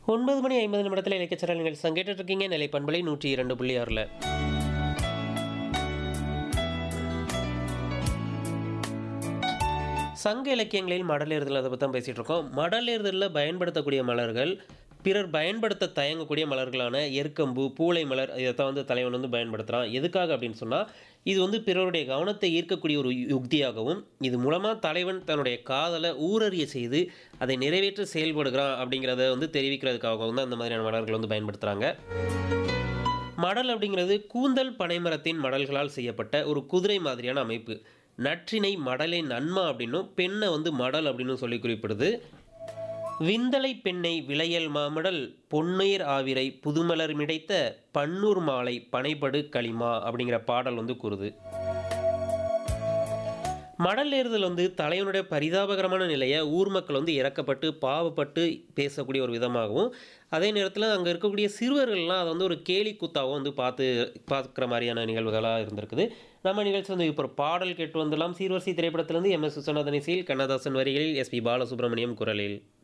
ஒன்பது மணி ஐம்பது நிமிடத்தில் இலக்கியச்சரல் நிகழ்ச்சி கேட்டுட்டு இருக்கீங்க நிலை பண்பலை நூற்றி இரண்டு புள்ளி ஆறில் சங்க இலக்கியங்களில் மடலேறுதல் அதை பற்றி தான் பேசிகிட்டு இருக்கோம் மடலேறுதலில் பயன்படுத்தக்கூடிய மலர்கள் பிறர் பயன்படுத்த தயங்கக்கூடிய மலர்களான எருக்கம்பு பூளை மலர் இதைத்தான் வந்து தலைவன் வந்து பயன்படுத்துகிறான் எதுக்காக அப்படின்னு சொன்னால் இது வந்து பிறருடைய கவனத்தை ஈர்க்கக்கூடிய ஒரு யுக்தியாகவும் இது மூலமாக தலைவன் தன்னுடைய காதலை ஊரறிய செய்து அதை நிறைவேற்ற செயல்படுகிறான் அப்படிங்கிறத வந்து தெரிவிக்கிறதுக்காகவும் தான் அந்த மாதிரியான மலர்கள் வந்து பயன்படுத்துகிறாங்க மடல் அப்படிங்கிறது கூந்தல் பனைமரத்தின் மடல்களால் செய்யப்பட்ட ஒரு குதிரை மாதிரியான அமைப்பு நற்றினை மடலை நன்மா அப்படின்னும் பெண்ணை வந்து மடல் அப்படின்னு சொல்லி குறிப்பிடுது விந்தலை பெண்ணை விளையல் மாமடல் பொன்னுயிர் ஆவிரை புதுமலர் மிடைத்த பன்னூர் மாலை பனைபடு களிமா அப்படிங்கிற பாடல் வந்து கூறுது மடல் ஏறுதல் வந்து தலைவனுடைய பரிதாபகரமான நிலையை ஊர் மக்கள் வந்து இறக்கப்பட்டு பாவப்பட்டு பேசக்கூடிய ஒரு விதமாகவும் அதே நேரத்தில் அங்கே இருக்கக்கூடிய சிறுவர்கள்லாம் அதை வந்து ஒரு கேலி கூத்தாகவும் வந்து பார்த்து பார்க்குற மாதிரியான நிகழ்வுகளாக இருந்திருக்குது நம்ம நிகழ்ச்சி வந்து இப்போ ஒரு பாடல் கேட்டு வந்துடலாம் சீர்வரிசை திரைப்படத்திலிருந்து எம் எஸ் விஸ்வநாதன் இசையில் கண்ணதாசன் வரிகளில் எஸ்பி பாலசுப்ரமணியம் குரலில்